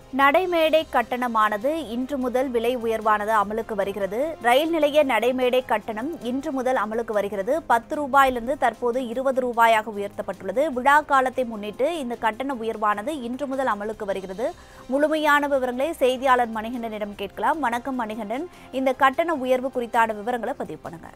நடைமேடை கட்டணமானது இன்று முதல் விலை உயர்வானது அமலுக்கு வருகிறது ரயில் நிலைய நடைமேடை கட்டணம் இன்று முதல் அமலுக்கு வருகிறது பத்து ரூபாயிலிருந்து தற்போது இருபது ரூபாயாக உயர்த்தப்பட்டுள்ளது விழா காலத்தை முன்னிட்டு இந்த கட்டண உயர்வானது இன்று முதல் அமலுக்கு வருகிறது முழுமையான விவரங்களை செய்தியாளர் மணிகண்டனிடம் கேட்கலாம் வணக்கம் மணிகண்டன் இந்த கட்டண உயர்வு குறித்தான விவரங்களை பதிவு பண்ணுங்க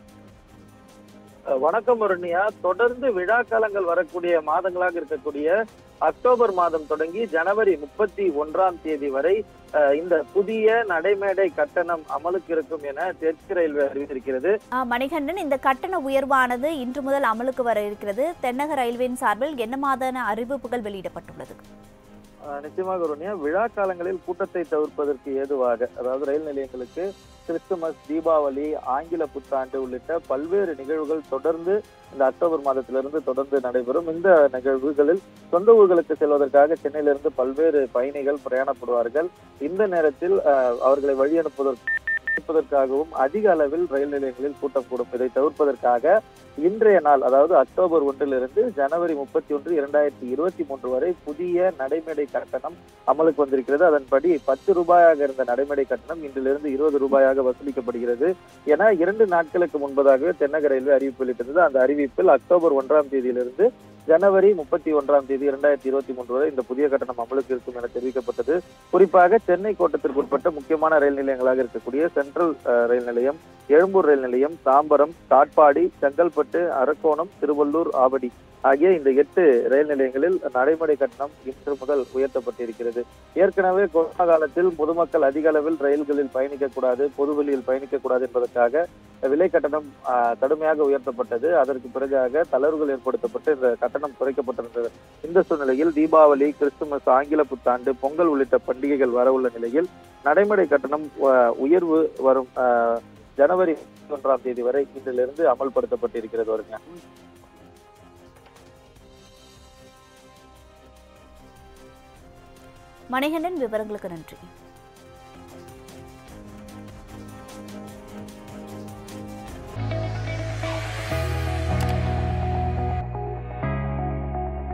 வணக்கம் அருண்யா தொடர்ந்து விழா காலங்கள் வரக்கூடிய மாதங்களாக இருக்கக்கூடிய அக்டோபர் மாதம் தொடங்கி ஜனவரி முப்பத்தி ஒன்றாம் தேதி வரை அஹ், இந்த புதிய நடைமேடை கட்டணம் அமலுக்கு இருக்கும் என தெற்கு ரயில்வே அறிவித்திருக்கிறது ஆ, மணிகண்டன் இந்த கட்டண உயர்வானது இன்று முதல் அமலுக்கு வர இருக்கிறது தென்னக ரயில்வேயின் சார்பில் என்ன மாதிரியான அறிவிப்புகள் வெளியிடப்பட்டுள்ளது அஹ், நிச்சயமாக அருண்யா விழா காலங்களில் கூட்டத்தை தவிர்ப்பதற்கு ஏதுவாக அதாவது ரயில் நிலையங்களுக்கு கிறிஸ்துமஸ் தீபாவளி ஆங்கில புத்தாண்டு உள்ளிட்ட பல்வேறு நிகழ்வுகள் தொடர்ந்து இந்த அக்டோபர் மாதத்திலிருந்து தொடர்ந்து நடைபெறும் இந்த நிகழ்வுகளில் சொந்த ஊர்களுக்கு செல்வதற்காக சென்னையிலிருந்து பல்வேறு பயணிகள் பிரயாணப்படுவார்கள் இந்த நேரத்தில் அஹ், அவர்களை வழி அனுப்புவதற்கு அனுப்புவதற்காகவும் அதிக அளவில் ரயில் நிலையங்களில் கூட்டம் கூடும் இதை தவிர்ப்பதற்காக இன்றைய நாள் அதாவது அக்டோபர் ஒன்றிலிருந்து ஜனவரி முப்பத்தி ஒன்று இரண்டாயிரத்தி இருபத்தி மூன்று வரை புதிய நடைமேடை கட்டணம் அமலுக்கு வந்திருக்கிறது அதன்படி பத்து ரூபாயாக இருந்த நடைமேடை கட்டணம் இன்றிலிருந்து இருபது ரூபாயாக வசூலிக்கப்படுகிறது என இரண்டு நாட்களுக்கு முன்பதாகவே தென்னக ரயில்வே அறிவிப்பு வெளியிட்டிருந்தது அந்த அறிவிப்பில் அக்டோபர் ஒன்றாம் தேதியிலிருந்து ஜனவரி முப்பத்தி ஒன்றாம் தேதி இரண்டாயிரத்தி இருபத்தி மூன்று வரை இந்த புதிய கட்டணம் அமலுக்கு இருக்கும் என தெரிவிக்கப்பட்டது குறிப்பாக சென்னை கோட்டத்திற்கு உட்பட்ட முக்கியமான ரயில் நிலையங்களாக இருக்கக்கூடிய சென்ட்ரல் அஹ், ரயில் நிலையம் எழும்பூர் ரயில் நிலையம் தாம்பரம் காட்பாடி செங்கல்பட்டு அரக்கோணம் திருவள்ளூர் ஆவடி ஆகிய இந்த எட்டு ரயில் நிலையங்களில் நடைமுறை கட்டணம் இன்று முதல் உயர்த்தப்பட்டிருக்கிறது ஏற்கனவே கொரோனா காலத்தில் பொதுமக்கள் அதிக அளவில் ரயில்களில் பயணிக்கக்கூடாது பொதுவெளியில் பயணிக்கக்கூடாது என்பதற்காக விலை கட்டணம் ஆஹ், கடுமையாக உயர்த்தப்பட்டது அதற்கு பிறகாக தளர்வுகள் ஏற்படுத்தப்பட்டு இந்த கட்டணம் குறைக்கப்பட்டிருந்தது இந்த சூழ்நிலையில் தீபாவளி கிறிஸ்துமஸ் ஆங்கில புத்தாண்டு பொங்கல் உள்ளிட்ட பண்டிகைகள் வரவுள்ள நிலையில் நடைமுறை கட்டணம் ஆஹ், உயர்வு வரும் ஆஹ், ஜனவரி ஒன்றாம் தேதி வரை இன்றிலிருந்து அமல்படுத்தப்பட்டிருக்கிறது வருங்க மணிகண்டன் விவரங்களுக்கு நன்றி